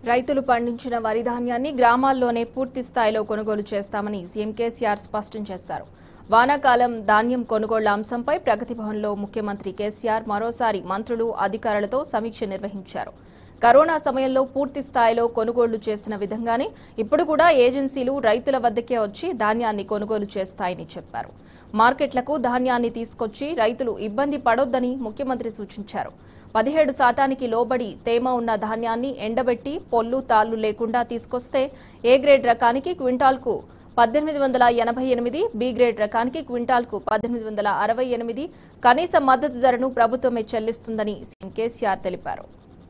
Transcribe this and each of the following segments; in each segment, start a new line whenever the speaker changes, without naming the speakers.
రైతులు పండించిన వరి ధాన్యాన్ని గ్రామాల్లోనే పూర్తి స్థాయిలో కొనుగోలు చేస్తామని సీఎం కేసీఆర్ స్పష్టం చేశారు వానాకాలం ధాన్యం కొనుగోళ్ల అంశంపై ప్రగతి భవన్లో ముఖ్యమంత్రి కేసీఆర్ మరోసారి మంత్రులు అధికారులతో సమీక్ష నిర్వహించారు కరోనా సమయంలో పూర్తి స్థాయిలో కొనుగోళ్లు చేసిన విధంగానే ఇప్పుడు కూడా ఏజెన్సీలు రైతుల వద్దకే వచ్చి ధాన్యాన్ని కొనుగోలు చేస్తాయని చెప్పారు మార్కెట్లకు ధాన్యాన్ని తీసుకొచ్చి రైతులు ఇబ్బంది పడొద్దని ముఖ్యమంత్రి సూచించారు పదిహేడు శాతానికి లోబడి తేమ ఉన్న ధాన్యాన్ని ఎండబెట్టి పొల్లు తాళ్లు లేకుండా తీసుకొస్తే ఏ గ్రేడ్ రకానికి క్వింటాల్కు పద్దెనిమిది వందల ఎనభై ఎనిమిది బి గ్రేడ్ రకానికి క్వింటాల్కు పద్దెనిమిది వందల అరవై ఎనిమిది కనీస మద్దతు ధరను ప్రభుత్వమే చెల్లిస్తుందని సీఎం కేసీఆర్ తెలిపారు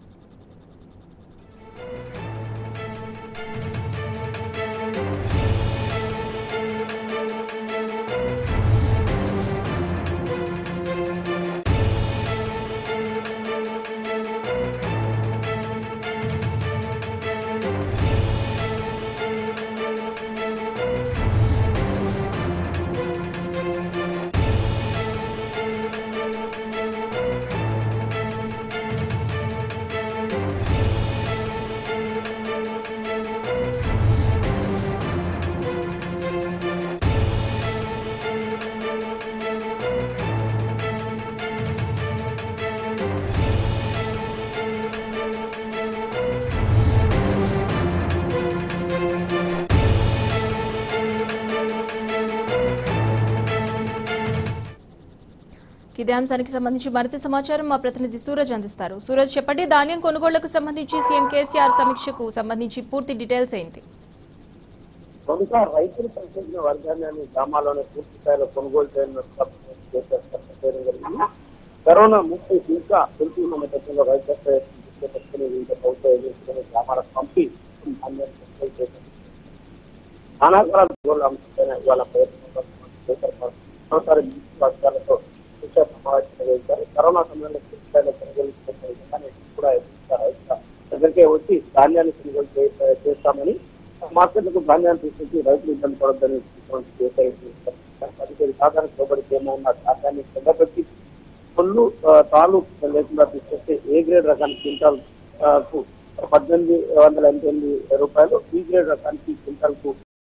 ఇదే అంశానికి సంబంధించి మరింత సమాచారం మా ప్రతినిధి సూరజ్ అందిస్తారు సూరజ్ చెప్పండి ధాన్యం కొనుగోళ్లకు సంబంధించి సీఎం కేసీఆర్ సమీక్షకు సంబంధించి పూర్తి డీటెయిల్స్ ఏంటి
కనుక రైతులు పండించిన వర్గాన్ని గ్రామాల్లోనే పూర్తి స్థాయిలో కొనుగోలు చేయనున్నట్లుగా ప్రభుత్వం చేయడం జరిగింది కరోనా ముప్పు ఇంకా తెలుసుకున్న నేపథ్యంలో రైతులపై దృష్టి పెట్టుకుని వివిధ ప్రభుత్వ ఏజెన్సీలను గ్రామాలకు పంపి ధాన్యాన్ని కొనుగోలు చేశారు నానాకరాల కొనుగోలు అంశంపైన ఇవాళ ప్రయత్నం మరోసారి వర్గాలతో శిక్షా సమావేశం నిర్వహించారు కరోనా సమయంలో పూర్తి స్థాయిలో కొనుగోలు చేసిన విధంగానే కూడా ఎదుర్కొన్న రైతుల దగ్గరికే వచ్చి ధాన్యాన్ని కొనుగోలు చే- చేస్తామని మార్కెట్లకు ధాన్యాన్ని తీసుకొచ్చి రైతులు ఇబ్బంది పడొద్దని ముఖ్యమంత్రి కేసీఆర్ తెలిపారు. పదిహేడు శాతానికి లోబడి తేమ ఉన్న ధాన్యాన్ని చెందబెట్టి పళ్ళు ఆ, తాళ్ళు లేకుండా తీసుకొస్తే ఏ గ్రేడ్ రకానికి క్వింటాల్ ఆ, కు పద్దెనిమిది వందల ఎనభై ఎనిమిది రూపాయలు బి గ్రేడ్ రకానికి క్వింటాల్ కు